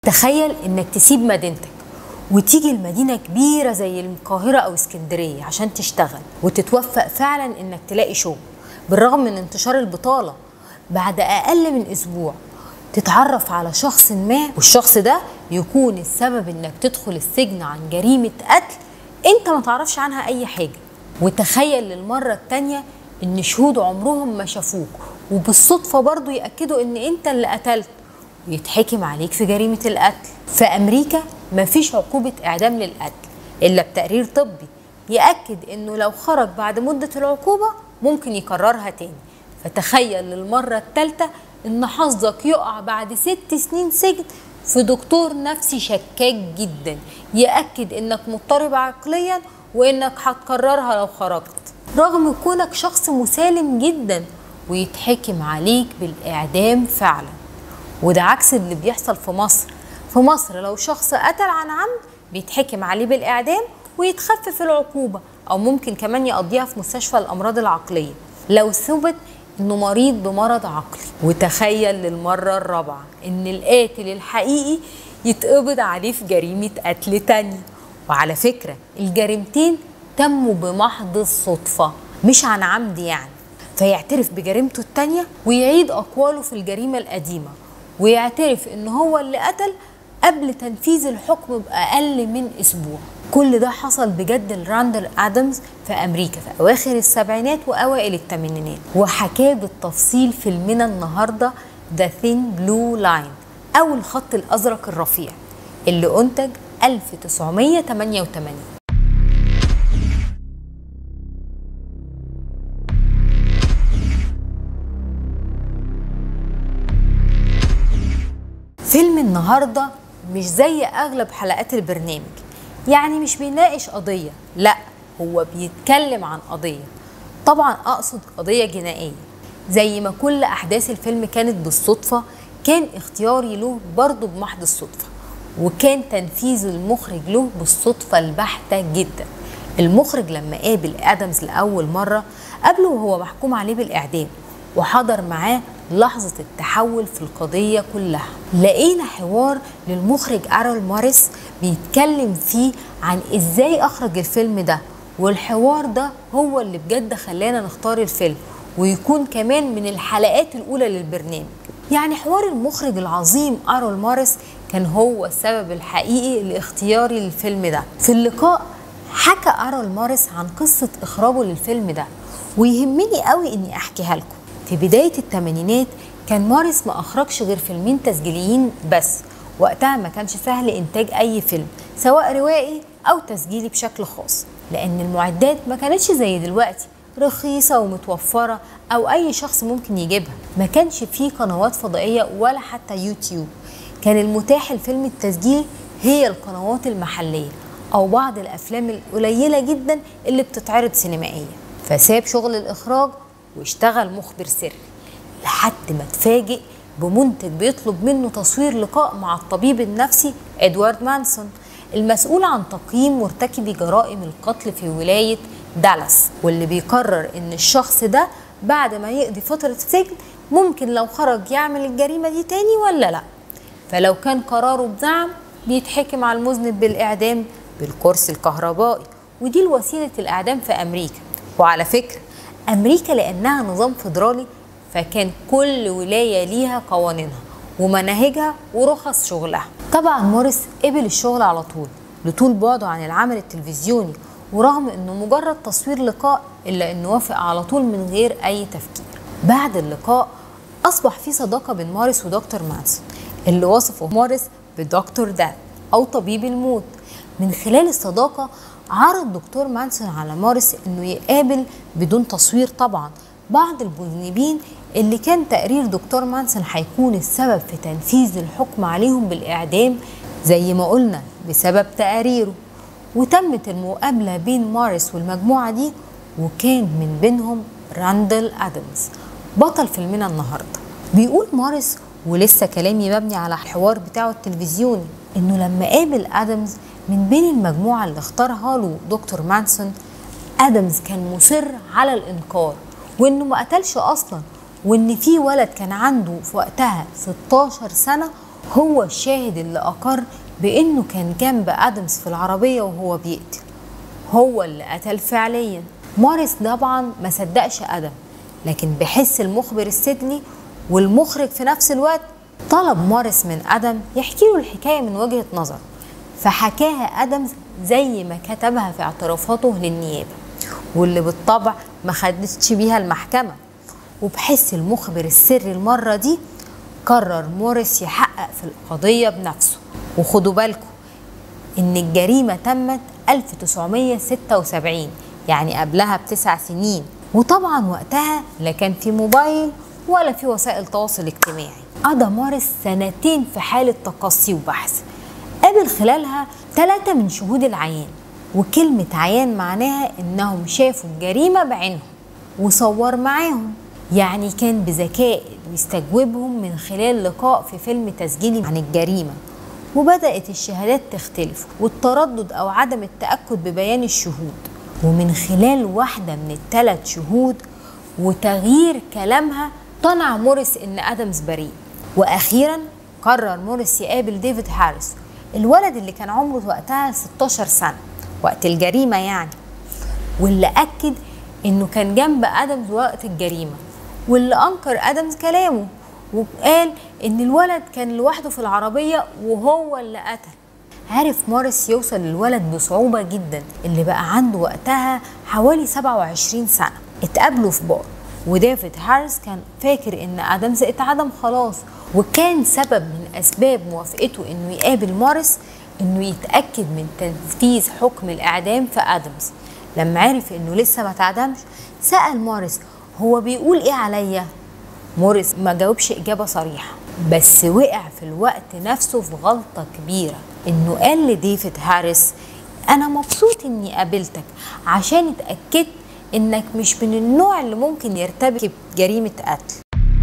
تخيل انك تسيب مدينتك وتيجي المدينة كبيرة زي القاهرة أو اسكندرية عشان تشتغل وتتوفق فعلا إنك تلاقي شغل بالرغم من انتشار البطالة بعد أقل من أسبوع تتعرف على شخص ما والشخص ده يكون السبب إنك تدخل السجن عن جريمة قتل أنت ما تعرفش عنها أي حاجة وتخيل للمرة التانية إن شهود عمرهم ما شافوك وبالصدفة برضو يأكدوا إن أنت اللي قتلت ويتحكم عليك في جريمة القتل في أمريكا مفيش عقوبة إعدام للقتل إلا بتقرير طبي يأكد إنه لو خرج بعد مدة العقوبة ممكن يكررها تاني فتخيل للمرة التالتة إن حظك يقع بعد ست سنين سجن في دكتور نفسي شكاك جدا يأكد إنك مضطرب عقليا وإنك هتكررها لو خرجت رغم كونك شخص مسالم جدا ويتحكم عليك بالإعدام فعلا وده عكس اللي بيحصل في مصر في مصر لو شخص قتل عن عمد بيتحكم عليه بالإعدام ويتخفف العقوبة أو ممكن كمان يقضيها في مستشفى الأمراض العقلية لو ثبت إنه مريض بمرض عقلي وتخيل للمرة الرابعة إن القاتل الحقيقي يتقبض عليه في جريمة قتل تانية وعلى فكرة الجريمتين تموا بمحض الصدفة مش عن عمد يعني فيعترف بجريمته التانية ويعيد أقواله في الجريمة القديمة ويعترف إن هو اللي قتل قبل تنفيذ الحكم بأقل من أسبوع كل ده حصل بجد لراندل آدمز في أمريكا في أواخر السبعينات وأوائل الثمانينات وحكاه بالتفصيل فيلمنا النهاردة The Thin Blue Line أو الخط الأزرق الرفيع اللي أنتج 1988 فيلم النهارده مش زي اغلب حلقات البرنامج يعني مش بيناقش قضيه لا هو بيتكلم عن قضيه طبعا اقصد قضيه جنائيه زي ما كل احداث الفيلم كانت بالصدفه كان اختياري له برضه بمحض الصدفه وكان تنفيذ المخرج له بالصدفه البحته جدا المخرج لما قابل ادمز لاول مره قابله وهو محكوم عليه بالاعدام وحضر معاه لحظة التحول في القضية كلها لقينا حوار للمخرج أرول ماريس بيتكلم فيه عن إزاي أخرج الفيلم ده والحوار ده هو اللي بجد خلانا نختار الفيلم ويكون كمان من الحلقات الأولى للبرنامج يعني حوار المخرج العظيم أرول ماريس كان هو السبب الحقيقي لاختياري للفيلم ده في اللقاء حكى أرول ماريس عن قصة إخراجه للفيلم ده ويهمني قوي إني أحكيها لكم في بداية الثمانينات كان مارس ما أخرجش غير فيلمين تسجيليين بس وقتها ما كانش سهل إنتاج أي فيلم سواء روائي أو تسجيلي بشكل خاص لأن المعدات ما كانتش زي دلوقتي رخيصة ومتوفرة أو أي شخص ممكن يجيبها ما كانش فيه قنوات فضائية ولا حتى يوتيوب كان المتاح الفيلم التسجيل هي القنوات المحلية أو بعض الأفلام القليلة جدا اللي بتتعرض سينمائيا فساب شغل الإخراج واشتغل مخبر سري لحد ما اتفاجئ بمنتج بيطلب منه تصوير لقاء مع الطبيب النفسي ادوارد مانسون المسؤول عن تقييم مرتكبي جرائم القتل في ولاية دالاس واللي بيقرر ان الشخص ده بعد ما يقضي فترة سجن ممكن لو خرج يعمل الجريمة دي تاني ولا لا فلو كان قراره بزعم بيتحكم على المذنب بالإعدام بالكرسي الكهربائي ودي الوسيلة الإعدام في أمريكا وعلى فكرة أمريكا لأنها نظام فيدرالي فكان كل ولاية ليها قوانينها ومناهجها ورخص شغلها طبعا موريس قبل الشغل على طول لطول بعده عن العمل التلفزيوني ورغم انه مجرد تصوير لقاء الا انه وافق على طول من غير اي تفكير بعد اللقاء اصبح في صداقة بين موريس ودكتور مانسون اللي وصفه موريس بدكتور داث او طبيب الموت من خلال الصداقة عرض دكتور مانسون على موريس انه يقابل بدون تصوير طبعا بعض المذنبين اللي كان تقرير دكتور مانسون هيكون السبب في تنفيذ الحكم عليهم بالإعدام زي ما قلنا بسبب تقاريره وتمت المقابلة بين مارس والمجموعة دي وكان من بينهم راندل أدمز بطل فيلمنا النهاردة بيقول مارس ولسه كلامي مبني على الحوار بتاعه التلفزيوني انه لما قابل ادمز من بين المجموعة اللي اختارها له دكتور مانسون ادمز كان مصر على الانكار وانه ما قتلش اصلا وان في ولد كان عنده في وقتها 16 سنه هو الشاهد اللي أقر بإنه كان جنب أدمز في العربية وهو بيقتل هو اللي قتل فعليا موريس طبعا ما صدقش ادم لكن بحس المخبر السيدني والمخرج في نفس الوقت طلب موريس من ادم يحكي له الحكايه من وجهه نظر فحكاها ادم زي ما كتبها في اعترافاته للنيابه واللي بالطبع ما خدتش بيها المحكمه وبحس المخبر السري المره دي قرر موريس يحقق في القضيه بنفسه وخدوا بالكم ان الجريمه تمت 1976 يعني قبلها بتسع سنين وطبعا وقتها لا كان في موبايل ولا في وسائل تواصل اجتماعي قضى مارس سنتين في حالة تقصي وبحث قابل خلالها ثلاثة من شهود العيان وكلمة عيان معناها إنهم شافوا الجريمة بعينهم وصور معاهم يعني كان بذكاء بيستجوبهم من خلال لقاء في فيلم تسجيلي عن الجريمة وبدأت الشهادات تختلف والتردد أو عدم التأكد ببيان الشهود ومن خلال واحدة من الثلاث شهود وتغيير كلامها طلع موريس إن أدمز بريء وأخيرا قرر موريس يقابل ديفيد هاريس الولد اللي كان عمره وقتها 16 سنة وقت الجريمة يعني واللي أكد إنه كان جنب أدمز وقت الجريمة واللي أنكر أدمز كلامه وقال إن الولد كان لوحده في العربية وهو اللي قتل عرف موريس يوصل للولد بصعوبة جدا اللي بقى عنده وقتها حوالي 27 سنة اتقابلوا في بار وديفيد هاريس كان فاكر ان ادمز اتعدم خلاص وكان سبب من اسباب موافقته انه يقابل موريس انه يتاكد من تنفيذ حكم الاعدام في ادمز لما عرف انه لسه ما اتعدمش سال موريس هو بيقول ايه عليا موريس ما جاوبش اجابه صريحه بس وقع في الوقت نفسه في غلطه كبيره انه قال لديفيد هاريس انا مبسوط اني قابلتك عشان اتاكدت انك مش من النوع اللي ممكن يرتكب جريمه قتل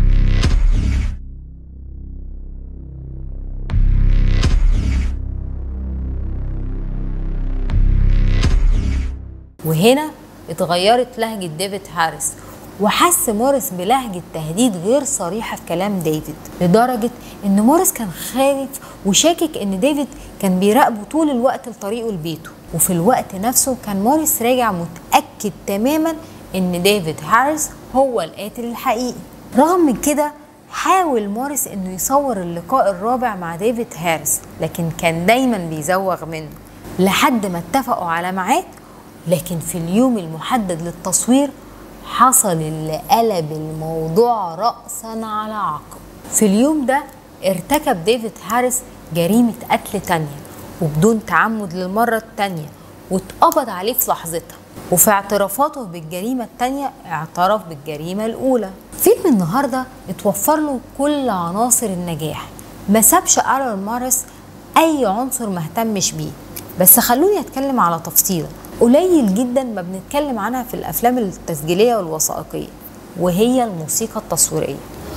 وهنا اتغيرت لهجة ديفيد هاريس وحس موريس بلهجة تهديد غير صريحة في كلام ديفيد لدرجة ان موريس كان خايف وشاكك ان ديفيد كان بيراقبه طول الوقت لطريقه لبيته وفي الوقت نفسه كان موريس راجع متأكد تماما ان ديفيد هاريس هو القاتل الحقيقي رغم من كده حاول موريس انه يصور اللقاء الرابع مع ديفيد هاريس لكن كان دايما بيزوغ منه لحد ما اتفقوا على ميعاد لكن في اليوم المحدد للتصوير حصل اللي قلب الموضوع رأسا على عقب في اليوم ده ارتكب ديفيد هاريس جريمة قتل تانية وبدون تعمد للمرة التانية واتقبض عليه في لحظتها وفي اعترافاته بالجريمة التانية اعترف بالجريمة الأولى فيلم النهاردة اتوفر له كل عناصر النجاح ما سابش ألان مارس أي عنصر ما اهتمش بيه بس خلوني أتكلم على تفصيلة قليل جدا ما بنتكلم عنها في الافلام التسجيليه والوثائقيه وهي الموسيقى التصويريه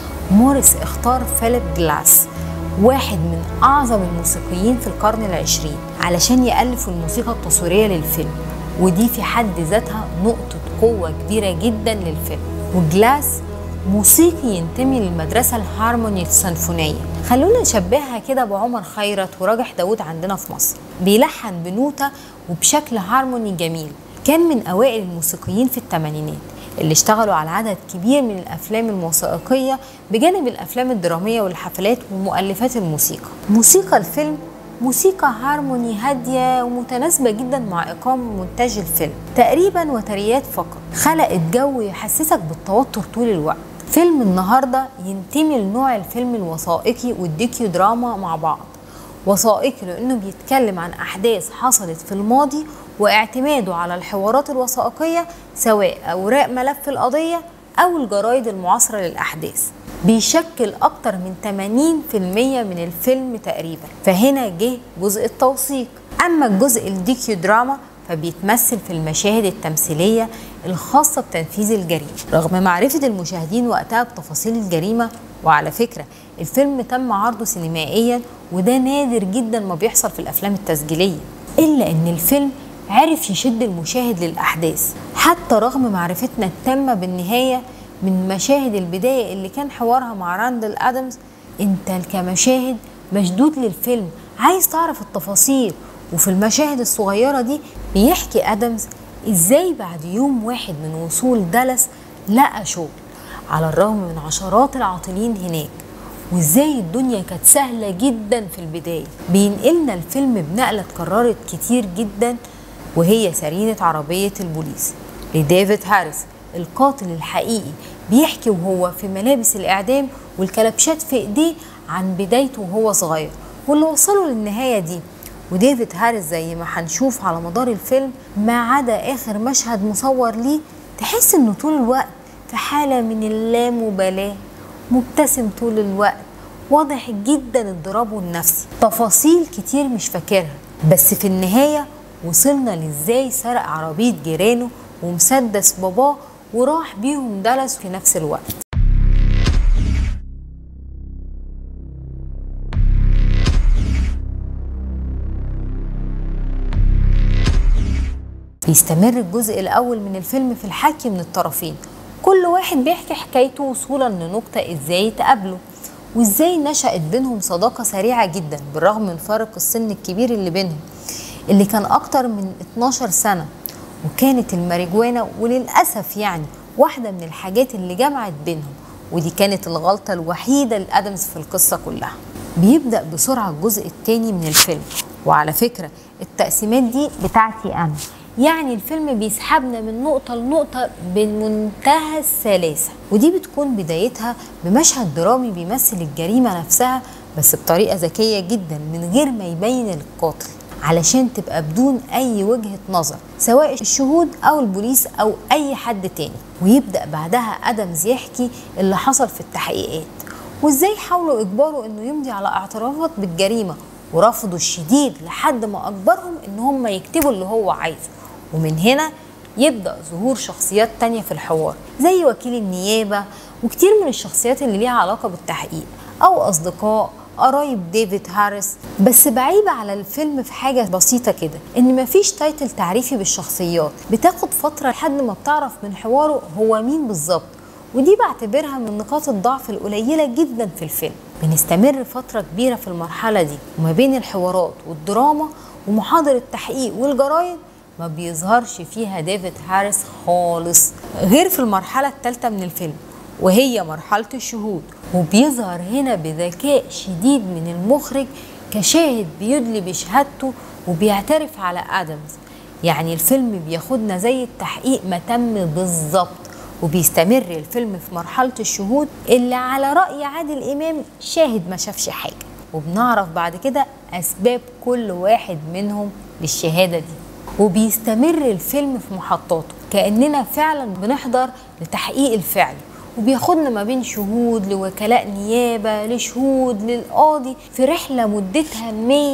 موريس اختار فيليب جلاس واحد من اعظم الموسيقيين في القرن العشرين علشان يالفوا الموسيقى التصويريه للفيلم ودي في حد ذاتها نقطه قوه كبيره جدا للفيلم وجلاس موسيقي ينتمي للمدرسة الهارموني السنفونية خلونا نشبهها كده بعمر خيرت وراجح داود عندنا في مصر بيلحن بنوتة وبشكل هارموني جميل كان من أوائل الموسيقيين في الثمانينات اللي اشتغلوا على عدد كبير من الأفلام الوثائقية بجانب الأفلام الدرامية والحفلات ومؤلفات الموسيقى موسيقى الفيلم موسيقى هارموني هادية ومتناسبة جدا مع إقام مونتاج الفيلم تقريبا وتريات فقط خلقت جو يحسسك بالتوتر طول الوقت فيلم النهاردة ينتمي لنوع الفيلم الوثائقي والديكيو دراما مع بعض وثائقي لأنه بيتكلم عن أحداث حصلت في الماضي واعتماده على الحوارات الوثائقية سواء أوراق ملف القضية أو الجرايد المعاصرة للأحداث بيشكل أكتر من 80% من الفيلم تقريبا فهنا جه جزء التوثيق أما الجزء الديكيو دراما فبيتمثل في المشاهد التمثيلية الخاصة بتنفيذ الجريمة رغم معرفة المشاهدين وقتها بتفاصيل الجريمة وعلى فكرة الفيلم تم عرضه سينمائيا وده نادر جدا ما بيحصل في الأفلام التسجيلية إلا أن الفيلم عرف يشد المشاهد للأحداث حتى رغم معرفتنا التامة بالنهاية من مشاهد البداية اللي كان حوارها مع راندل أدمز انت كمشاهد مشدود للفيلم عايز تعرف التفاصيل وفي المشاهد الصغيرة دي بيحكي أدمز إزاي بعد يوم واحد من وصول دالاس لقى شغل على الرغم من عشرات العاطلين هناك وازاي الدنيا كانت سهلة جدا في البداية بينقلنا الفيلم بنقلة اتكررت كتير جدا وهي سرينة عربية البوليس لديفيد هاريس القاتل الحقيقي بيحكي وهو في ملابس الإعدام والكلبشات في إيديه عن بدايته وهو صغير واللي وصله للنهاية دي وديفيد هاريس زي ما هنشوف على مدار الفيلم ما عدا آخر مشهد مصور ليه تحس إنه طول الوقت في حالة من اللامبالاة مبتسم طول الوقت واضح جدا اضطرابه النفسي تفاصيل كتير مش فاكرها بس في النهاية وصلنا لازاي سرق عربية جيرانه ومسدس باباه وراح بيهم دلس في نفس الوقت بيستمر الجزء الأول من الفيلم في الحكي من الطرفين كل واحد بيحكي حكايته وصولا لنقطة ازاي اتقابلوا وازاي نشأت بينهم صداقة سريعة جدا بالرغم من فارق السن الكبير اللي بينهم اللي كان أكتر من 12 سنة وكانت الماريجوانا وللأسف يعني واحدة من الحاجات اللي جمعت بينهم ودي كانت الغلطة الوحيدة لأدمز في القصة كلها بيبدأ بسرعة الجزء الثاني من الفيلم وعلى فكرة التقسيمات دي بتاعتي أنا يعني الفيلم بيسحبنا من نقطة لنقطة بمنتهى السلاسة ودي بتكون بدايتها بمشهد درامي بيمثل الجريمة نفسها بس بطريقة ذكية جدا من غير ما يبين القاتل علشان تبقى بدون أي وجهة نظر سواء الشهود أو البوليس أو أي حد تاني ويبدأ بعدها أدمز يحكي اللي حصل في التحقيقات وإزاي حاولوا إجباره إنه يمضي على اعترافات بالجريمة ورفضه الشديد لحد ما أجبرهم إن هم يكتبوا اللي هو عايزه ومن هنا يبدأ ظهور شخصيات تانية في الحوار زي وكيل النيابة وكتير من الشخصيات اللي ليها علاقة بالتحقيق أو أصدقاء قرايب ديفيد هاريس بس بعيبة على الفيلم في حاجة بسيطة كده إن مفيش تايتل تعريفي بالشخصيات بتاخد فترة لحد ما بتعرف من حواره هو مين بالظبط ودي بعتبرها من نقاط الضعف القليلة جدا في الفيلم بنستمر فترة كبيرة في المرحلة دي وما بين الحوارات والدراما ومحاضر التحقيق والجرايد ما بيظهرش فيها ديفيد هاريس خالص غير في المرحلة الثالثة من الفيلم وهي مرحلة الشهود وبيظهر هنا بذكاء شديد من المخرج كشاهد بيدلي بشهادته وبيعترف على ادمز يعني الفيلم بياخدنا زي التحقيق ما تم بالظبط وبيستمر الفيلم في مرحلة الشهود اللي على رأي عادل إمام شاهد ما شافش حاجة وبنعرف بعد كده أسباب كل واحد منهم للشهادة دي وبيستمر الفيلم في محطاته كأننا فعلا بنحضر لتحقيق الفعل وبياخدنا ما بين شهود لوكلاء نيابة لشهود للقاضي في رحلة مدتها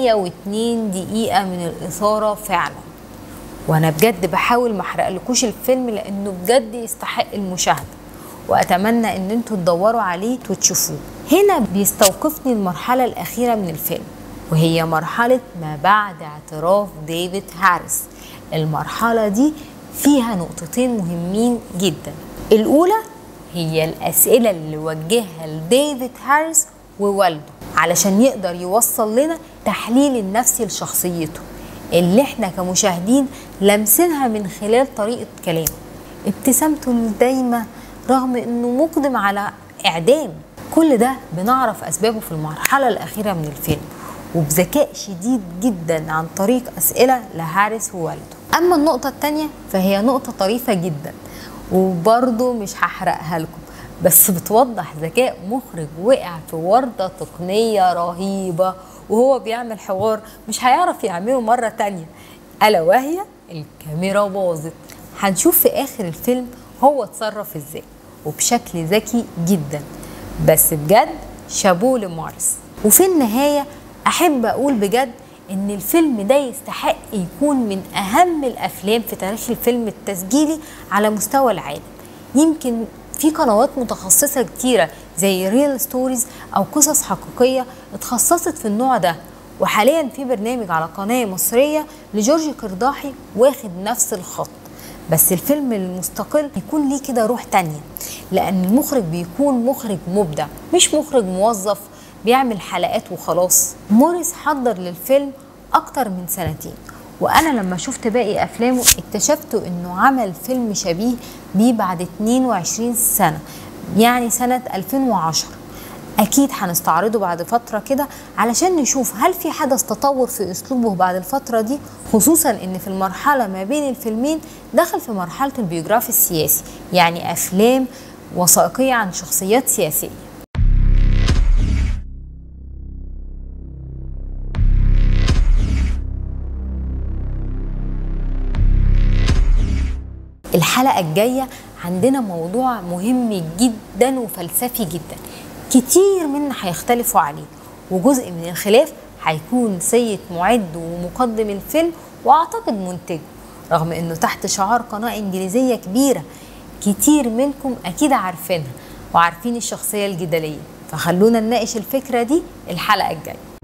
102 دقيقة من الإثارة فعلا وأنا بجد بحاول ما أحرقلكوش الفيلم لأنه بجد يستحق المشاهدة وأتمنى إن انتوا تدوروا عليه وتشوفوه هنا بيستوقفني المرحلة الأخيرة من الفيلم وهي مرحلة ما بعد اعتراف ديفيد هاريس المرحلة دي فيها نقطتين مهمين جدا الأولى هي الأسئلة اللي وجهها لديفيد هاريس ووالده علشان يقدر يوصل لنا تحليل النفسي لشخصيته اللي احنا كمشاهدين لامسينها من خلال طريقة كلامه ابتسامته الدايمة رغم انه مقدم على اعدام كل ده بنعرف اسبابه في المرحلة الاخيرة من الفيلم وبذكاء شديد جدا عن طريق اسئلة لهاريس ووالده اما النقطة التانية فهي نقطة طريفة جدا وبرضه مش هحرقها لكم بس بتوضح ذكاء مخرج وقع في وردة تقنية رهيبة وهو بيعمل حوار مش هيعرف يعمله مرة تانية ألا وهي الكاميرا باظت هنشوف في آخر الفيلم هو اتصرف ازاي وبشكل ذكي جدا بس بجد شابوه لمارس وفي النهاية أحب أقول بجد إن الفيلم ده يستحق يكون من أهم الأفلام في تاريخ الفيلم التسجيلي على مستوى العالم يمكن في قنوات متخصصة كتيرة زي ريل ستوريز أو قصص حقيقية اتخصصت في النوع ده وحاليا في برنامج على قناة مصرية لجورج قرداحي واخد نفس الخط بس الفيلم المستقل يكون ليه كده روح تانية لأن المخرج بيكون مخرج مبدع مش مخرج موظف بيعمل حلقات وخلاص موريس حضر للفيلم أكتر من سنتين وأنا لما شفت باقي أفلامه اكتشفت إنه عمل فيلم شبيه بيه بعد 22 سنة يعني سنة 2010 أكيد هنستعرضه بعد فترة كده علشان نشوف هل في حدث تطور في أسلوبه بعد الفترة دي خصوصا إن في المرحلة ما بين الفيلمين دخل في مرحلة البيوجرافي السياسي يعني أفلام وثائقية عن شخصيات سياسية الحلقة الجاية عندنا موضوع مهم جدا وفلسفي جدا كتير منا هيختلفوا عليه وجزء من الخلاف هيكون سيد معد ومقدم الفيلم واعتقد منتجه رغم انه تحت شعار قناة انجليزية كبيرة كتير منكم اكيد عارفينها وعارفين الشخصية الجدلية فخلونا نناقش الفكرة دي الحلقة الجاية